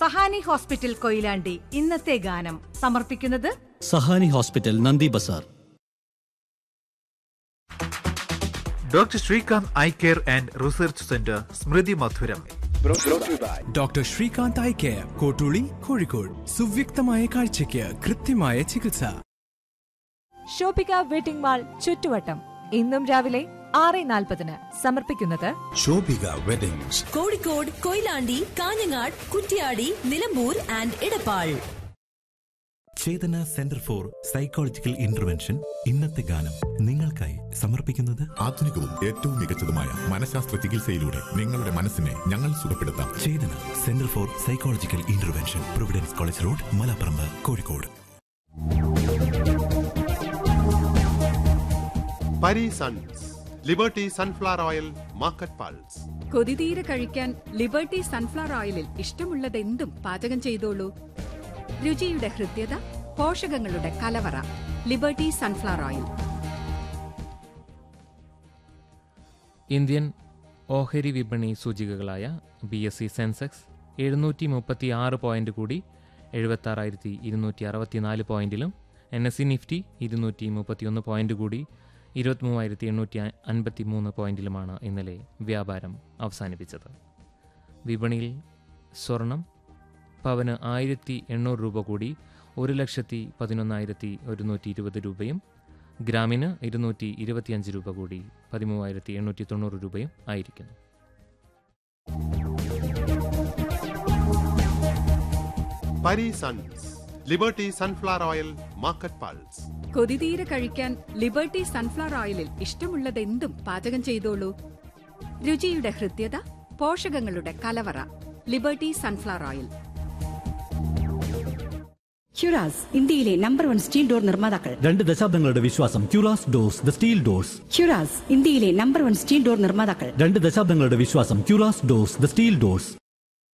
Sahani hospital Koyilandy ഇന്നത്തെ ഗാനം സമർപ്പിക്കുന്നത് Sahani hospital Nandi Bazar doctor Srikanth eye care and research centre സ്മൃതി മധുരം doctor Srikanth eye care Kottooli Kozhikode സുവ്യക്തമായ കാഴ്ചയ്ക്ക് കൃത്യമായ ചികിത്സ ഷോപ്പിക വെഡിംഗ് മാൾ ചുറ്റുവട്ടം ഇന്നും രാവിലെ ആറ് നാൽപ്പതിന് സമർപ്പിക്കുന്നത് Shobhika weddings Kozhikode Koyilandy Kanhangad Kuttiady Nilambur and Edappal Chethana centre for psychological intervention ഇന്നത്തെ ഗാനം നിങ്ങൾക്കായി സമർപ്പിക്കുന്നത് ആധുനികവും ഏറ്റവും മികച്ചതുമായ മനഃശാസ്ത്ര ചികിത്സയിലൂടെ നിങ്ങളുടെ മനസ്സിനെ ഞങ്ങൾ സുഖപ്പെടുത്താം Chethana centre for psychological intervention providence college road Malaparamba Kozhikode Pari sons Liberty sunflower oil market പാൾസ് കൊതിതീരെ കഴിക്കാൻ ലിബർട്ടി സൺഫ്ലവർ ഓയിലിൽ ഇഷ്ടമുള്ളതെന്തും പാചകം ചെയ്തോളൂ രുചിയുടെ ഹൃദ്യത പോഷകങ്ങളുടെ കലവറ ലിബർട്ടി സൺഫ്ലവർ ഓയിൽ ഇന്ത്യൻ ഓഹരി വിപണി സൂചികകളായ ബി എസ് സി സെൻസെക്സ് എഴുന്നൂറ്റി മുപ്പത്തി ആറ് പോയിന്റ് കൂടി എഴുപത്താറായിരത്തി ഇരുന്നൂറ്റി അറുപത്തിനാല് പോയിന്റിലും എൻ എസ് സി നിഫ്റ്റി ഇരുന്നൂറ്റി മുപ്പത്തിയൊന്ന് പോയിന്റ് കൂടി ഇരുപത്തിമൂവായിരത്തി എണ്ണൂറ്റി അൻപത്തി മൂന്ന് പോയിന്റിലുമാണ് ഇന്നലെ വ്യാപാരം അവസാനിപ്പിച്ചത് വിപണിയിൽ സ്വർണം പവന് ആയിരത്തി എണ്ണൂറ് രൂപ കൂടി ഒരു ലക്ഷത്തി പതിനൊന്നായിരത്തി ഒരുന്നൂറ്റി ഇരുപത് രൂപയും ഗ്രാമിന് ഇരുന്നൂറ്റി ഇരുപത്തിയഞ്ച് രൂപ കൂടി പതിമൂവായിരത്തി എണ്ണൂറ്റി തൊണ്ണൂറ് രൂപയും ആയിരിക്കുന്നു Pari sons Liberty sunflower oil market പാൾസ് കൊതിതീരെ കഴിക്കാൻ ലിബർട്ടി സൺഫ്ലവർ ഓയിലിൽ ഇഷ്ടമുള്ളതെന്തും പാചകം ചെയ്തോളൂ രുചിയുടെ ഹൃദ്യത പോഷകങ്ങളുടെ കലവറ ലിബർട്ടി സൺഫ്ലവർ ഓയിൽ ഹ്യുറാസ് ഇന്ത്യയിലെ നമ്പർ വൺ സ്റ്റീൽ ഡോർ നിർമ്മാതാക്കൾ രണ്ട് ദശാബ്ദങ്ങളുടെ വിശ്വാസം Curas doors the steel doors Curas ഇന്ത്യയിലെ നമ്പർ വൺ സ്റ്റീൽ ഡോർ നിർമ്മാതാക്കൾ രണ്ട് ദശാബ്ദങ്ങളുടെ വിശ്വാസം Curas doors the steel doors